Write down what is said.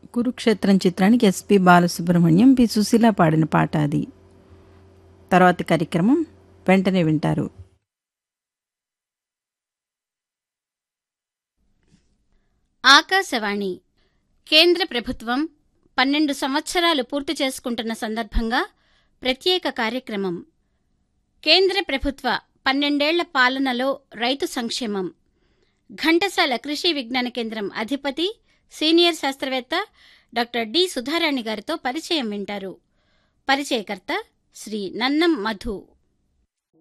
కురుక్షేత్రం చిత్రానికి SP Balasubrahmanyam P Susheela పాడిన పాట అది తర్వాతి కార్యక్రమం వెంటనే వింటారు ఆకాశవాణి కేంద్ర ప్రభుత్వం పన్నెండు సంవత్సరాలు పూర్తి చేసుకుంటున్న సందర్భంగా ప్రత్యేక కార్యక్రమం కేంద్ర ప్రభుత్వ పన్నెండేళ్ల పాలనలో రైతు సంక్షేమం ఘంటసాల కృషి విజ్ఞాన కేంద్రం అధిపతి సీనియర్ శాస్త్రవేత్త డాక్టర్ డి సుధారాణి గారితో పరిచయం వింటారు పరిచయకర్త శ్రీ నన్నం మధు